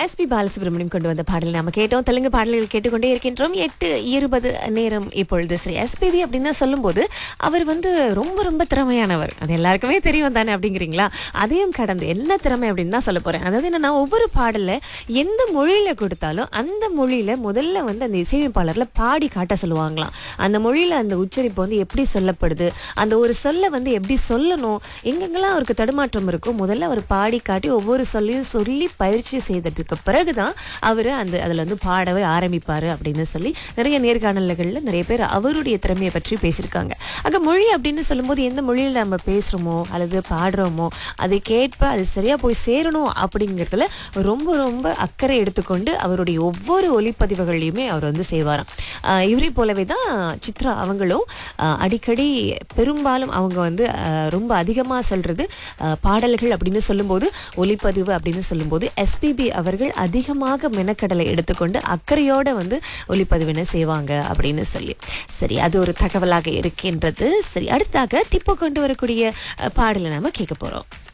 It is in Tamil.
எஸ்பி பாலசுப்ரமணியம் கொண்டு வந்த பாடல் நாம கேட்டோம் தெலுங்கு பாடல்கள் கேட்டுக்கொண்டே இருக்கின்றோம் எட்டு இருபது நேரம் இப்பொழுது ஸ்ரீ எஸ்பிபி அப்படின்னு சொல்லும்போது அவர் வந்து ரொம்ப ரொம்ப திறமையானவர் அது எல்லாருக்குமே தெரியும் தானே அப்படிங்கிறீங்களா அதையும் கடந்து என்ன திறமை அப்படின்னு தான் சொல்ல போறேன் அதாவது என்னன்னா ஒவ்வொரு பாடல்ல எந்த மொழியில கொடுத்தாலும் அந்த மொழியில முதல்ல வந்து அந்த இசையமைப்பாளர்ல பாடி காட்ட சொல்லுவாங்களாம் அந்த மொழியில அந்த உச்சரிப்பு வந்து எப்படி சொல்லப்படுது அந்த ஒரு சொல்ல வந்து எப்படி சொல்லணும் எங்கெங்கெல்லாம் அவருக்கு தடுமாற்றம் இருக்கோ முதல்ல அவர் பாடி காட்டி ஒவ்வொரு சொல்லையும் சொல்லி பயிற்சி செய்ததுக்கு பிறகுதான் அவர் அந்த அதில் வந்து பாடவே ஆரம்பிப்பார் அப்படின்னு சொல்லி நிறைய நேர்காணல்களில் நிறைய பேர் அவருடைய திறமையை பற்றி பேசியிருக்காங்க ஆக மொழி அப்படின்னு சொல்லும்போது எந்த மொழியில் நம்ம பேசுகிறோமோ அல்லது பாடுறோமோ அதை கேட்ப அது சரியாக போய் சேரணும் அப்படிங்கிறதுல ரொம்ப ரொம்ப அக்கறை எடுத்துக்கொண்டு அவருடைய ஒவ்வொரு ஒலிப்பதிவுகளையுமே அவர் வந்து செய்வாராம் ஆஹ் இவரை போலவே தான் சித்ரா அவங்களும் ஆஹ் அடிக்கடி பெரும்பாலும் அவங்க வந்து ஆஹ் ரொம்ப அதிகமாக சொல்றது ஆஹ் பாடல்கள் அப்படின்னு சொல்லும்போது ஒலிப்பதிவு அப்படின்னு சொல்லும்போது எஸ்பிபி அவர்கள் அதிகமாக மெனக்கடலை எடுத்துக்கொண்டு அக்கறையோட வந்து ஒலிப்பதிவினை செய்வாங்க அப்படின்னு சொல்லி சரி அது ஒரு தகவலாக இருக்கின்றது சரி அடுத்தாக திப்பு கொண்டு வரக்கூடிய அஹ், பாடலை நாம கேட்க போறோம்